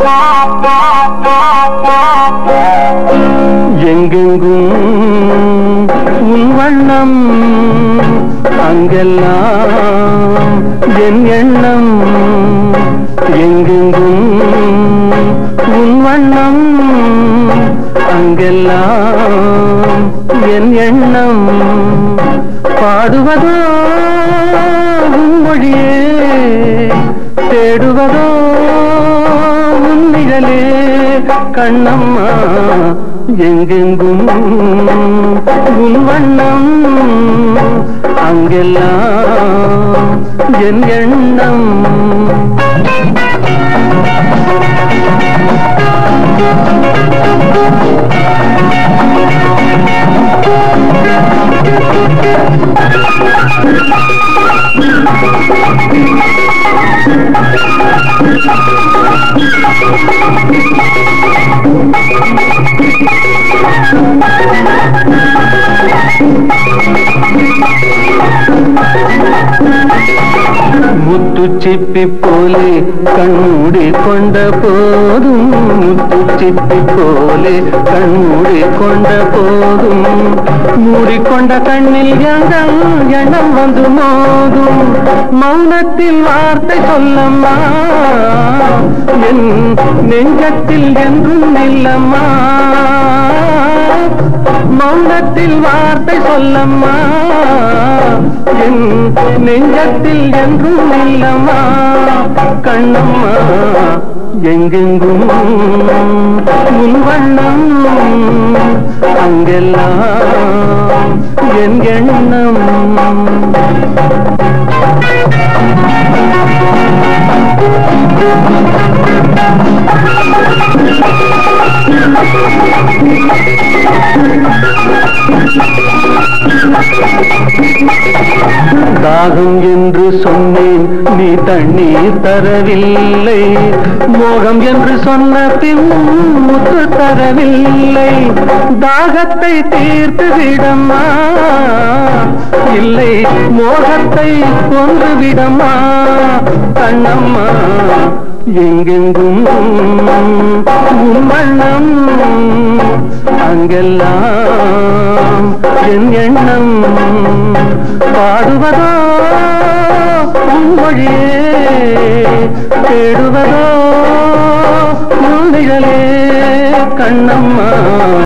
எங்கெங்கும் உன் வண்ணம் அங்கெல்லாம் என் எண்ணம் எங்கெங்கும் உன் வண்ணம் அங்கெல்லாம் என் எண்ணம் பாடுவதோ உன் மொழியே தேடுவதோ உன் நிழலே கண்ணம்மா எங்கெங்கும் உன் வண்ணம் அங்கெல்லாம் என் எண்ணம் முத்துச்சிப்பி போலே கண்மூடி கொண்ட போதும் முத்துச்சிப்பி போலே கண்மூடி கொண்ட போதும் மூடிக்கொண்ட கண்ணில் எங்கள் எண்ணம் வந்து மோதும் மௌனத்தில் வார்த்தை சொல்லம்மா என் நெஞ்சத்தில் என்றும் இல்லம்மா மௌனத்தில் வார்த்தை சொல்லம்மா என் நெஞ்சத்தில் என்றும் இல்லம்மா கண்ணம்மா எங்கெங்கும் உன் வண்ணம் அங்கெல்லாம் என் எண்ணம் தாகம் என்று சொன்னேன் நீ தண்ணீர் தரவில்லை மோகம் என்று சொன்ன பின்னும் முத்து தரவில்லை தாகத்தை தீர்த்து விடம்மா இல்லை மோகத்தை கொன்று விடம்மா கண்ணம்மா எங்கெங்கும் உன் வண்ணம் அங்கெல்லாம் என் எண்ணம் பாடுவதோ உன் மொழியே தேடுவதோ உன் நிழலே கண்ணம்மா